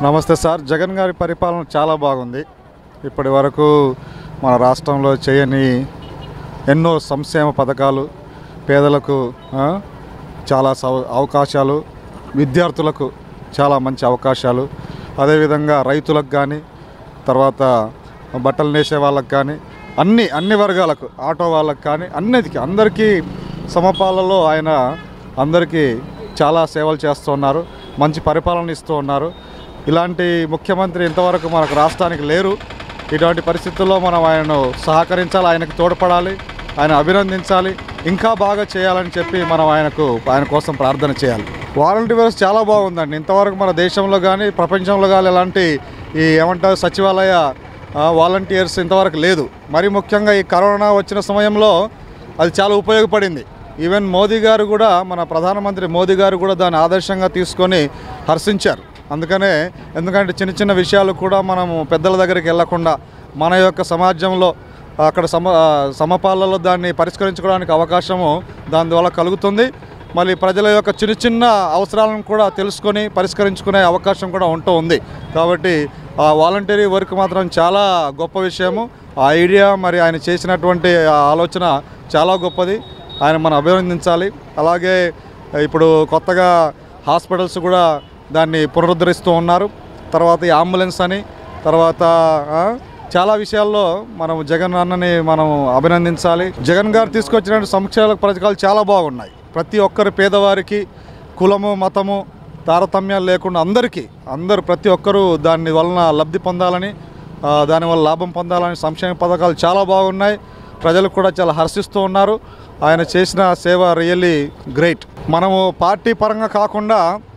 నమస్తే సార్ జగన్ గారి పరిపాలన చాలా బాగుంది ఇప్పటి వరకు మన రాష్ట్రంలో చేయని ఎన్నో సంక్షేమ పథకాలు పేదలకు ఆ, చాలా సవ- అవకాశాలు విద్యార్థులకు చాలా మంచి అవకాశాలు అదేవిధంగా రైతులకు కానీ తర్వాత బట్టలు నేసే వాళ్ళకి కానీ అన్ని అన్ని వర్గాలకు ఆటో వాళ్ళకి కానీ అన్నిటికీ అందరికీ సమపాలలో ఆయన అందరికీ చాలా సేవలు చేస్తూ ఉన్నారు మంచి పరిపాలన ఇస్తూ ఉన్నారు ఇలాంటి ముఖ్యమంత్రి ఇంతవరకు మనకు రాష్ట్రానికి లేరు ఇటువంటి పరిస్థితుల్లో మనం ఆయనను సహకరించాలి ఆయనకు తోడ్పడాలి ఆయన అభినందించాలి ఇంకా బాగా చేయాలని చెప్పి మనం ఆయనకు ఆయన కోసం ప్రార్థన చేయాలి వాలంటీ వ్యవస్థ చాలా బాగుందండి ఇంతవరకు మన దేశంలో కానీ ప్రపంచంలో కానీ ఎలాంటి ఈ ఏమంటారు సచివాలయ ఆ, వాలంటీర్స్ ఇంతవరకు లేదు మరి ముఖ్యంగా ఈ కరోనా వచ్చిన సమయంలో అది చాలా ఉపయోగపడింది ఈవెన్ మోదీ గారు కూడా మన ప్రధానమంత్రి మోదీ గారు కూడా దాన్ని ఆదర్శంగా తీసుకొని హర్షించారు అందుకనే ఎందుకంటే చిన్న చిన్న విషయాలు కూడా మనము పెద్దల దగ్గరికి వెళ్లకుండా మన యొక్క సమాజంలో అక్కడ సమ ఆ, సమపాలలో దాన్ని పరిష్కరించుకోవడానికి అవకాశము దాని ద్వారా కలుగుతుంది మళ్ళీ ప్రజల యొక్క చిన్న చిన్న అవసరాలను కూడా తెలుసుకొని పరిష్కరించుకునే అవకాశం కూడా ఉంటూ ఉంది కాబట్టి ఆ వాలంటరీ వర్క్ మాత్రం చాలా గొప్ప విషయము ఆ ఐడియా మరి ఆయన చేసినటువంటి ఆ ఆలోచన చాలా గొప్పది ఆయన మనం అభినందించాలి అలాగే ఇప్పుడు కొత్తగా హాస్పిటల్స్ కూడా దాన్ని పునరుద్ధరిస్తూ ఉన్నారు తర్వాత ఈ అంబులెన్స్ అని తర్వాత ఆ, చాలా విషయాల్లో మనం జగన్ అన్నని మనం అభినందించాలి జగన్ గారు తీసుకొచ్చిన సంక్షేమ పథకాలు చాలా బాగున్నాయి ప్రతి ఒక్కరి పేదవారికి కులము మతము తారతమ్యాలు లేకుండా అందరికీ అందరూ ప్రతి ఒక్కరూ దాని వలన లబ్ధి పొందాలని ఆ, దానివల్ల లాభం పొందాలని సంక్షేమ పథకాలు చాలా బాగున్నాయి ప్రజలు కూడా చాలా హర్షిస్తూ ఉన్నారు ఆయన చేసిన సేవ రియల్లీ గ్రేట్ మనము పార్టీ పరంగా కాకుండా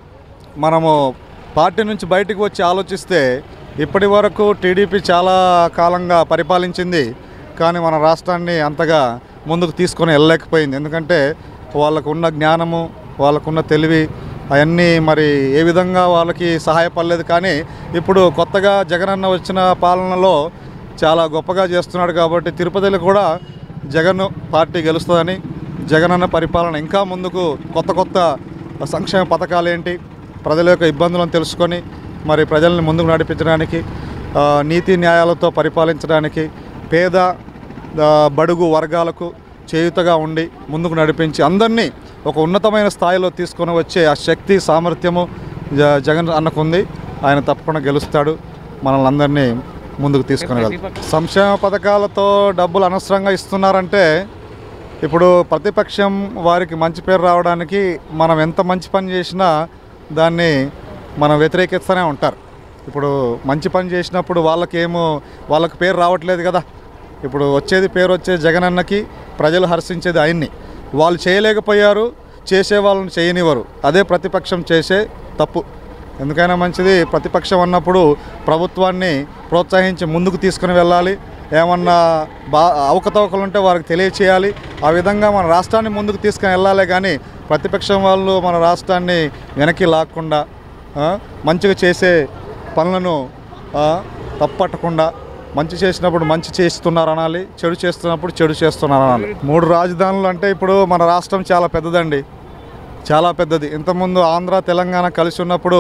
మనము పార్టీ నుంచి బయటకు వచ్చి ఆలోచిస్తే ఇప్పటి వరకు టీడీపీ చాలా కాలంగా పరిపాలించింది కానీ మన రాష్ట్రాన్ని అంతగా ముందుకు తీసుకొని వెళ్ళలేకపోయింది ఎందుకంటే వాళ్ళకు ఉన్న జ్ఞానము వాళ్ళకున్న తెలివి అవన్నీ మరి ఏ విధంగా వాళ్ళకి సహాయపడలేదు కానీ ఇప్పుడు కొత్తగా జగనన్న వచ్చిన పాలనలో చాలా గొప్పగా చేస్తున్నాడు కాబట్టి తిరుపతిలో కూడా జగన్ పార్టీ గెలుస్తుందని జగనన్న పరిపాలన ఇంకా ముందుకు కొత్త కొత్త సంక్షేమ పథకాలు ఏంటి ప్రజల యొక్క ఇబ్బందులను తెలుసుకొని మరి ప్రజల్ని ముందుకు నడిపించడానికి ఆ, నీతి న్యాయాలతో పరిపాలించడానికి పేద ఆ, బడుగు వర్గాలకు చేయుతగా ఉండి ముందుకు నడిపించి అందరినీ ఒక ఉన్నతమైన స్థాయిలో తీసుకొని వచ్చే ఆ శక్తి సామర్థ్యము జ- జగన్ అన్నకుంది ఆయన తప్పకుండా గెలుస్తాడు మనల్ని అందరినీ ముందుకు తీసుకొని వెళ్తాడు సంక్షేమ పథకాలతో డబ్బులు అనవసరంగా ఇస్తున్నారంటే ఇప్పుడు ప్రతిపక్షం వారికి మంచి పేరు రావడానికి మనం ఎంత మంచి పని చేసినా దాన్ని మనం వ్యతిరేకిస్తూనే ఉంటారు ఇప్పుడు మంచి పని చేసినప్పుడు వాళ్ళకేమో వాళ్ళకి పేరు రావట్లేదు కదా ఇప్పుడు వచ్చేది పేరు వచ్చేది జగనన్నకి ప్రజలు హర్షించేది ఆయన్ని వాళ్ళు చేయలేకపోయారు చేసే వాళ్ళని చేయనివ్వరు అదే ప్రతిపక్షం చేసే తప్పు ఎందుకైనా మంచిది ప్రతిపక్షం అన్నప్పుడు ప్రభుత్వాన్ని ప్రోత్సహించి ముందుకు తీసుకుని వెళ్ళాలి ఏమన్నా బా అవకతవకలు ఉంటే వారికి తెలియచేయాలి ఆ విధంగా మన రాష్ట్రాన్ని ముందుకు తీసుకుని వెళ్ళాలి కానీ ప్రతిపక్షం వాళ్ళు మన రాష్ట్రాన్ని వెనక్కి లాక్కుండా ఆ, మంచిగా చేసే పనులను ఆ, తప్పట్టకుండా మంచి చేసినప్పుడు మంచి చేస్తున్నారు అనాలి చెడు చేస్తున్నప్పుడు చెడు చేస్తున్నారు అనాలి మూడు రాజధానులు అంటే ఇప్పుడు మన రాష్ట్రం చాలా పెద్దదండి చాలా పెద్దది ఇంతకుముందు ఆంధ్ర తెలంగాణ కలిసి ఉన్నప్పుడు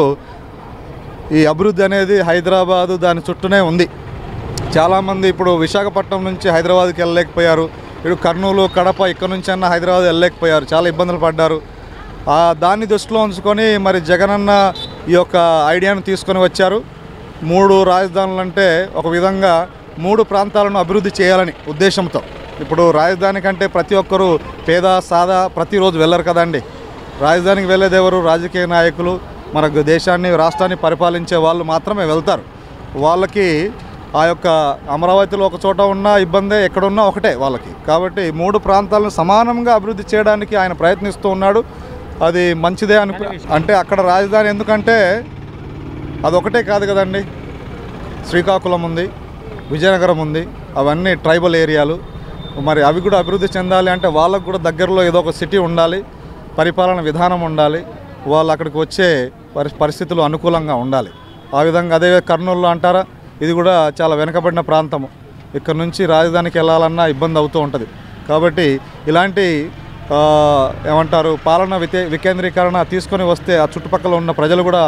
ఈ అభివృద్ధి అనేది హైదరాబాదు దాని చుట్టూనే ఉంది చాలామంది ఇప్పుడు విశాఖపట్నం నుంచి హైదరాబాద్కి వెళ్ళలేకపోయారు ఇప్పుడు కర్నూలు కడప ఇక్కడ నుంచి అన్న హైదరాబాద్ వెళ్ళలేకపోయారు చాలా ఇబ్బందులు పడ్డారు ఆ దాన్ని దృష్టిలో ఉంచుకొని మరి జగనన్న ఈ యొక్క ఐడియాను తీసుకొని వచ్చారు మూడు రాజధానులు అంటే ఒక విధంగా మూడు ప్రాంతాలను అభివృద్ధి చేయాలని ఉద్దేశంతో ఇప్పుడు రాజధాని కంటే ప్రతి ఒక్కరూ పేద సాదా ప్రతిరోజు వెళ్ళరు కదండి రాజధానికి వెళ్ళేది ఎవరు రాజకీయ నాయకులు మన దేశాన్ని రాష్ట్రాన్ని పరిపాలించే వాళ్ళు మాత్రమే వెళ్తారు వాళ్ళకి ఆ యొక్క అమరావతిలో ఒక చోట ఉన్న ఇబ్బందే ఎక్కడున్నా ఒకటే వాళ్ళకి కాబట్టి మూడు ప్రాంతాలను సమానంగా అభివృద్ధి చేయడానికి ఆయన ప్రయత్నిస్తూ ఉన్నాడు అది మంచిదే అనుకు అంటే అక్కడ రాజధాని ఎందుకంటే అదొకటే కాదు కదండి శ్రీకాకుళం ఉంది విజయనగరం ఉంది అవన్నీ ట్రైబల్ ఏరియాలు మరి అవి కూడా అభివృద్ధి చెందాలి అంటే వాళ్ళకు కూడా దగ్గరలో ఏదో ఒక సిటీ ఉండాలి పరిపాలన విధానం ఉండాలి వాళ్ళు అక్కడికి వచ్చే పరి పరిస్థితులు అనుకూలంగా ఉండాలి ఆ విధంగా అదే కర్నూలులో అంటారా ఇది కూడా చాలా వెనుకబడిన ప్రాంతము ఇక్కడ నుంచి రాజధానికి వెళ్ళాలన్నా ఇబ్బంది అవుతూ ఉంటుంది కాబట్టి ఇలాంటి ఆ, ఏమంటారు పాలన వితే వికేంద్రీకరణ తీసుకొని వస్తే ఆ చుట్టుపక్కల ఉన్న ప్రజలు కూడా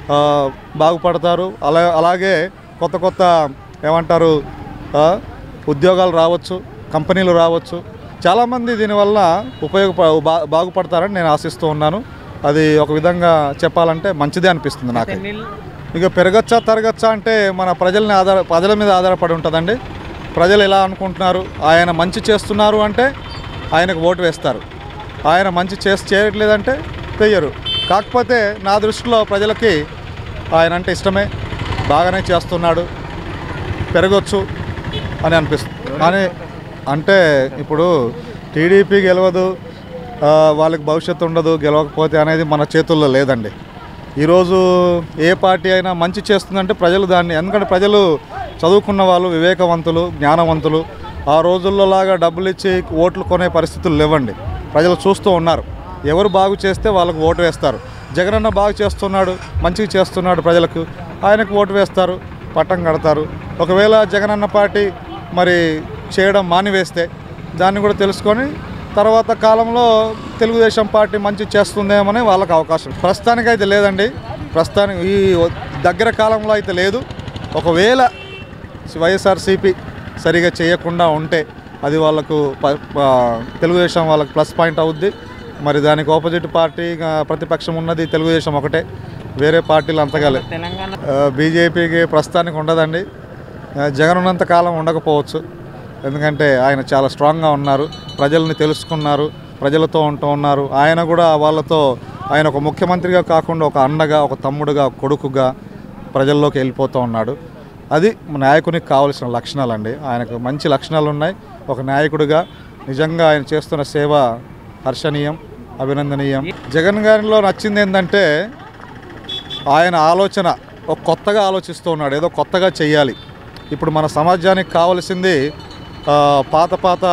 ఆ, బాగుపడతారు అలా అలాగే కొత్త కొత్త ఏమంటారు ఆ, ఉద్యోగాలు రావచ్చు కంపెనీలు రావచ్చు చాలామంది దీనివల్ల ఉపయోగప బా బాగుపడతారని నేను ఆశిస్తూ ఉన్నాను అది ఒక విధంగా చెప్పాలంటే మంచిదే అనిపిస్తుంది నాకు ఇక పెరగచ్చా తరగచ్చా అంటే మన ప్రజల్ని ఆధార ప్రజల మీద ఆధారపడి ఉంటుందండి ప్రజలు ఎలా అనుకుంటున్నారు ఆయన మంచి చేస్తున్నారు అంటే ఆయనకు ఓటు వేస్తారు ఆయన మంచి చేసి చేయట్లేదంటే వెయ్యరు కాకపోతే నా దృష్టిలో ప్రజలకి ఆయన అంటే ఇష్టమే బాగానే చేస్తున్నాడు పెరగొచ్చు అని అనిపిస్తుంది కానీ అంటే ఇప్పుడు టీడీపీ గెలవదు ఆ, వాళ్ళకి భవిష్యత్తు ఉండదు గెలవకపోతే అనేది మన చేతుల్లో లేదండి ఈరోజు ఏ పార్టీ అయినా మంచి చేస్తుందంటే ప్రజలు దాన్ని ఎందుకంటే ప్రజలు చదువుకున్న వాళ్ళు వివేకవంతులు జ్ఞానవంతులు ఆ రోజుల్లో లాగా డబ్బులు ఇచ్చి ఓట్లు కొనే పరిస్థితులు లేవండి ప్రజలు చూస్తూ ఉన్నారు ఎవరు బాగు చేస్తే వాళ్ళకు ఓటు వేస్తారు జగనన్న బాగు చేస్తున్నాడు మంచిగా చేస్తున్నాడు ప్రజలకు ఆయనకు ఓటు వేస్తారు పట్టం కడతారు ఒకవేళ జగనన్న పార్టీ మరి చేయడం మానివేస్తే దాన్ని కూడా తెలుసుకొని తర్వాత కాలంలో తెలుగుదేశం పార్టీ మంచి చేస్తుందేమని వాళ్ళకి అవకాశం ప్రస్తుతానికి అయితే లేదండి ప్రస్తుతానికి ఈ దగ్గర కాలంలో అయితే లేదు ఒకవేళ వైఎస్ఆర్సీపీ సరిగా చేయకుండా ఉంటే అది వాళ్ళకు ప- ప- తెలుగుదేశం వాళ్ళకి ప్లస్ పాయింట్ అవుద్ది మరి దానికి ఆపోజిట్ పార్టీ ఆ, ప్రతిపక్షం ఉన్నది తెలుగుదేశం ఒకటే వేరే పార్టీలు అంతగా లే- తెలంగాణ ఆ, బీజేపీకి ప్రస్తుతానికి ఉండదండి ఆ, జగన్ ఉన్నంత కాలం ఉండకపోవచ్చు ఎందుకంటే ఆయన చాలా స్ట్రాంగ్గా ఉన్నారు ప్రజల్ని తెలుసుకున్నారు ప్రజలతో ఉంటూ ఉన్నారు ఆయన కూడా వాళ్ళతో ఆయన ఒక ముఖ్యమంత్రిగా కాకుండా ఒక అన్నగా ఒక తమ్ముడుగా ఒక కొడుకుగా ప్రజల్లోకి వెళ్ళిపోతూ ఉన్నాడు అది నాయకునికి కావాల్సిన లక్షణాలండి ఆయనకు మంచి లక్షణాలు ఉన్నాయి ఒక నాయకుడిగా నిజంగా ఆయన చేస్తున్న సేవ హర్షణీయం అభినందనీయం జగన్ గారిలో నచ్చింది ఏంటంటే ఆయన ఆలోచన ఒక కొత్తగా ఆలోచిస్తూ ఉన్నాడు ఏదో కొత్తగా చెయ్యాలి ఇప్పుడు మన సమాజానికి కావలసింది ఆ, పాత పాత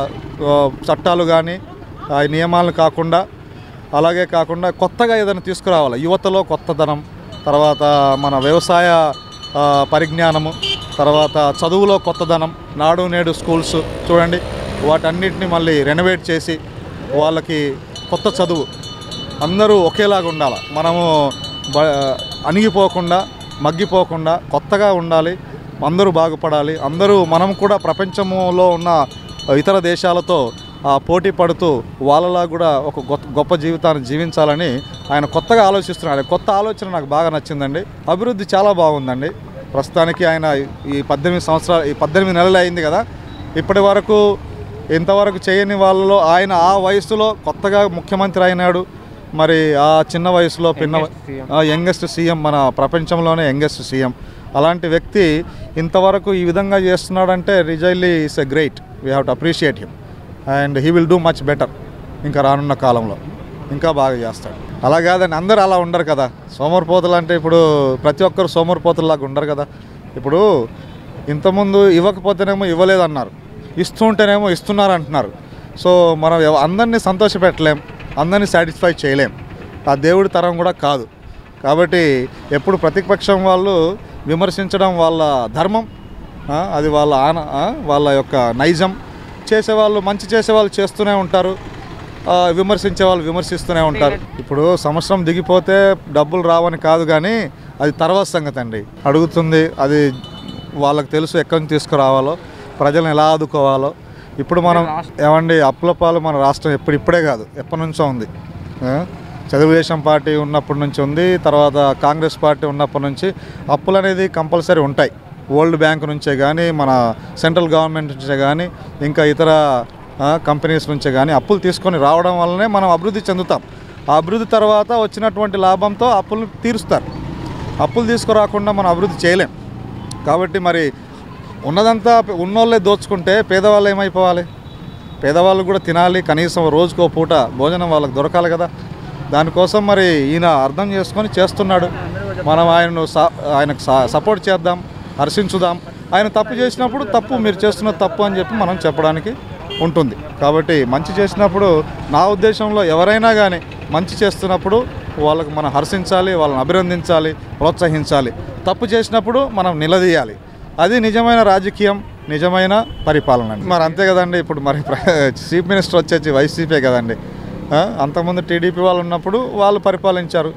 ఆ, చట్టాలు కానీ ఆ నియమాలను కాకుండా అలాగే కాకుండా కొత్తగా ఏదైనా తీసుకురావాలి యువతలో కొత్తదనం తర్వాత మన వ్యవసాయ ఆ, పరిజ్ఞానము తర్వాత చదువులో కొత్తదనం నాడు నేడు స్కూల్స్ చూడండి వాటన్నిటిని మళ్ళీ రెనోవేట్ చేసి వాళ్ళకి కొత్త చదువు అందరూ ఒకేలాగా ఉండాలి మనము బ అణిగిపోకుండా మగ్గిపోకుండా కొత్తగా ఉండాలి అందరూ బాగుపడాలి అందరూ మనం కూడా ప్రపంచంలో ఉన్న ఇతర దేశాలతో ఆ, పోటీ పడుతూ వాళ్ళలా కూడా ఒక గొప్ప గొప్ప జీవితాన్ని జీవించాలని ఆయన కొత్తగా ఆలోచిస్తున్నాడు కొత్త ఆలోచన నాకు బాగా నచ్చిందండి అభివృద్ధి చాలా బాగుందండి ప్రస్తుతానికి ఆయన ఈ పద్దెనిమిది సంవత్సరాలు ఈ పద్దెనిమిది నెలలు అయింది కదా ఇప్పటి వరకు ఇంతవరకు చేయని వాళ్ళలో ఆయన ఆ వయసులో కొత్తగా ముఖ్యమంత్రి అయినాడు మరి ఆ చిన్న వయసులో పిన్న యంగెస్ట్ సీఎం మన ప్రపంచంలోనే యంగెస్ట్ సీఎం అలాంటి వ్యక్తి ఇంతవరకు ఈ విధంగా చేస్తున్నాడంటే రిజైల్లీ is a great we have to appreciate him and he will do much better ఇంకా రానున్న కాలంలో ఇంకా బాగా చేస్తాడు అలా కాదని అందరూ అలా ఉండరు కదా సోమరిపోతులు అంటే ఇప్పుడు ప్రతి ఒక్కరు సోమరిపోతుల్లాగా ఉండరు కదా ఇప్పుడు ఇంతకుముందు ఇవ్వకపోతేనేమో ఇవ్వలేదన్నారు ఇస్తుంటేనేమో ఇస్తున్నారు అంటున్నారు సో మనం ఎవ- అందరినీ సంతోషపెట్టలేం అందరినీ సాటిస్ఫై చేయలేం ఆ దేవుడి తరం కూడా కాదు కాబట్టి ఎప్పుడు ప్రతిపక్షం వాళ్ళు విమర్శించడం వాళ్ళ ధర్మం ఆ, అది వాళ్ళ ఆన ఆ, వాళ్ళ యొక్క నైజం చేసేవాళ్ళు మంచి చేసేవాళ్ళు చేస్తూనే ఉంటారు ఆ, విమర్శించే వాళ్ళు విమర్శిస్తూనే ఉంటారు ఇప్పుడు సంవత్సరం దిగిపోతే డబ్బులు రావని కాదు కానీ అది తర్వాత సంగతి అండి అడుగుతుంది అది వాళ్ళకి తెలుసు ఎక్కడి నుంచి తీసుకురావాలో ప్రజలను ఎలా ఆదుకోవాలో ఇప్పుడు మనం ఏమండి అప్పుల పాలు మన రాష్ట్రం ఎప్పుడు ఇప్పుడే కాదు ఎప్పటి నుంచో ఉంది ఆ? తెలుగుదేశం పార్టీ ఉన్నప్పటి నుంచి ఉంది తర్వాత కాంగ్రెస్ పార్టీ ఉన్నప్పటి నుంచి అప్పులు అనేది కంపల్సరీ ఉంటాయి వరల్డ్ బ్యాంక్ నుంచే కానీ మన సెంట్రల్ గవర్నమెంట్ నుంచే కానీ ఇంకా ఇతర ఆ, కంపెనీస్ నుంచే కానీ అప్పులు తీసుకొని రావడం వల్లనే మనం అభివృద్ధి చెందుతాం ఆ అభివృద్ధి తర్వాత వచ్చినటువంటి లాభంతో అప్పులు తీరుస్తారు అప్పులు తీసుకురాకుండా మనం అభివృద్ధి చేయలేం కాబట్టి మరి ఉన్నదంతా ఉన్నోళ్ళే దోచుకుంటే పేదవాళ్ళు ఏమైపోవాలి పేదవాళ్ళు కూడా తినాలి కనీసం రోజుకో పూట భోజనం వాళ్ళకి దొరకాలి కదా దానికోసం మరి ఈయన అర్థం చేసుకొని చేస్తున్నాడు మనం ఆయనను స- ఆయనకు స- సపోర్ట్ చేద్దాం హర్షించుదాం ఆయన తప్పు చేసినప్పుడు తప్పు మీరు చేస్తున్న తప్పు అని చెప్పి మనం చెప్పడానికి ఉంటుంది కాబట్టి మంచి చేసినప్పుడు నా ఉద్దేశంలో ఎవరైనా కానీ మంచి చేస్తున్నప్పుడు వాళ్ళకు మనం హర్షించాలి వాళ్ళని అభినందించాలి ప్రోత్సహించాలి తప్పు చేసినప్పుడు మనం నిలదీయాలి అది నిజమైన రాజకీయం నిజమైన పరిపాలన అండి మరి అంతే కదండి ఇప్పుడు మరి ప్ర- చీఫ్ మినిస్టర్ వచ్చేసి వైసీపీ కదండి ఆ, అంతకుముందు టీడీపీ వాళ్ళు ఉన్నప్పుడు వాళ్ళు పరిపాలించారు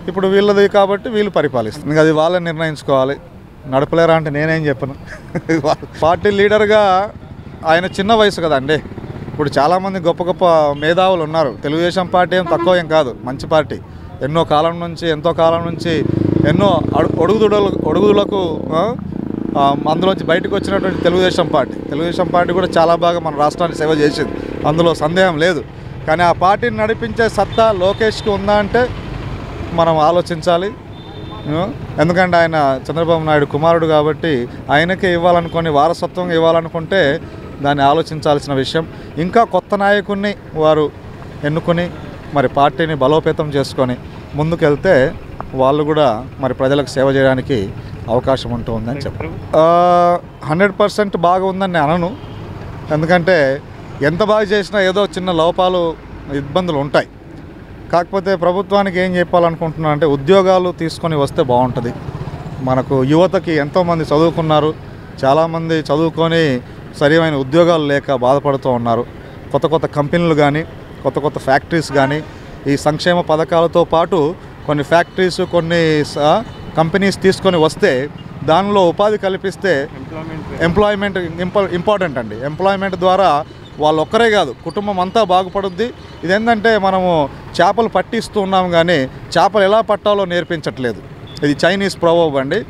ఇప్పుడు వీళ్ళది కాబట్టి వీళ్ళు పరిపాలిస్తుంది ఇంకా అది వాళ్ళని నిర్ణయించుకోవాలి నడపలేరా అంటే నేనేం చెప్పను పార్టీ లీడర్గా ఆయన చిన్న వయసు కదండి ఇప్పుడు చాలామంది గొప్ప గొప్ప మేధావులు ఉన్నారు తెలుగుదేశం పార్టీ ఏం తక్కువ ఏం కాదు మంచి పార్టీ ఎన్నో కాలం నుంచి ఎంతో కాలం నుంచి ఎన్నో అడు ఒడుగుదుడలు ఒడుగుదులకు ఆ, ఆ, అందులోంచి బయటకు వచ్చినటువంటి తెలుగుదేశం పార్టీ తెలుగుదేశం పార్టీ కూడా చాలా బాగా మన రాష్ట్రాన్ని సేవ చేసింది అందులో సందేహం లేదు కానీ ఆ పార్టీని నడిపించే సత్తా లోకేష్కి ఉందా అంటే మనం ఆలోచించాలి you know, ఎందుకంటే ఆయన చంద్రబాబు నాయుడు కుమారుడు కాబట్టి ఆయనకే ఇవ్వాలనుకొని వారసత్వం ఇవ్వాలనుకుంటే దాన్ని ఆలోచించాల్సిన విషయం ఇంకా కొత్త నాయకుడిని వారు ఎన్నుకొని మరి పార్టీని బలోపేతం చేసుకొని ముందుకెళ్తే వాళ్ళు కూడా మరి ప్రజలకు సేవ చేయడానికి అవకాశం ఉంటుందని చెప్పారు హండ్రెడ్ పర్సెంట్ బాగా ఉందని నేను అనను ఎందుకంటే ఎంత బాగా చేసినా ఏదో చిన్న లోపాలు ఇబ్బందులు ఉంటాయి కాకపోతే ప్రభుత్వానికి ఏం చెప్పాలనుకుంటున్నా అంటే ఉద్యోగాలు తీసుకొని వస్తే బాగుంటుంది మనకు యువతకి ఎంతోమంది చదువుకున్నారు చాలామంది చదువుకొని సరైన ఉద్యోగాలు లేక బాధపడుతూ ఉన్నారు కొత్త కొత్త కంపెనీలు కానీ కొత్త కొత్త ఫ్యాక్టరీస్ కానీ ఈ సంక్షేమ పథకాలతో పాటు కొన్ని ఫ్యాక్టరీస్ కొన్ని స- కంపెనీస్ తీసుకొని వస్తే దానిలో ఉపాధి కల్పిస్తే ఎంప్లాయ్మెంట్ ఇంప ఇంపార్టెంట్ అండి ఎంప్లాయ్మెంట్ ద్వారా వాళ్ళు ఒక్కరే కాదు కుటుంబం అంతా బాగుపడుద్ది ఇదేంటంటే మనము చేపలు పట్టిస్తూ ఉన్నాం కానీ చేపలు ఎలా పట్టాలో నేర్పించట్లేదు ఇది చైనీస్ ప్రోవర్బ్ అండి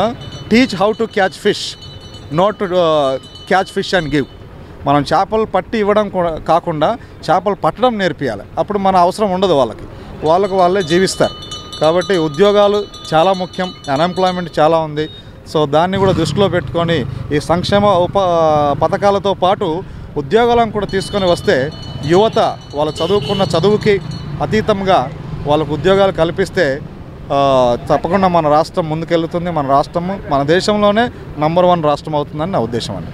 teach how to catch fish not catch fish and give మనం చేపలు పట్టి ఇవ్వడం కూడా కాకుండా చేపలు పట్టడం నేర్పియాలి అప్పుడు మన అవసరం ఉండదు వాళ్ళకి వాళ్ళకు వాళ్ళే జీవిస్తారు కాబట్టి ఉద్యోగాలు చాలా ముఖ్యం అన్ఎంప్లాయ్మెంట్ చాలా ఉంది సో దాన్ని కూడా దృష్టిలో పెట్టుకొని ఈ సంక్షేమ ఉప పథకాలతో పాటు ఉద్యోగాలను కూడా తీసుకొని వస్తే యువత వాళ్ళు చదువుకున్న చదువుకి అతీతంగా వాళ్ళకు ఉద్యోగాలు కల్పిస్తే ఆ, తప్పకుండా మన రాష్ట్రం ముందుకెళ్తుంది మన రాష్ట్రము మన దేశంలోనే నంబర్ వన్ రాష్ట్రం అవుతుందని నా ఉద్దేశం అండి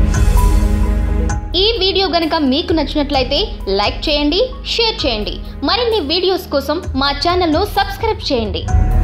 ఈ వీడియో గనుక మీకు నచ్చినట్లయితే లైక్ చేయండి షేర్ చేయండి మరిన్ని వీడియోస్ కోసం మా ఛానల్ను సబ్స్క్రైబ్ చేయండి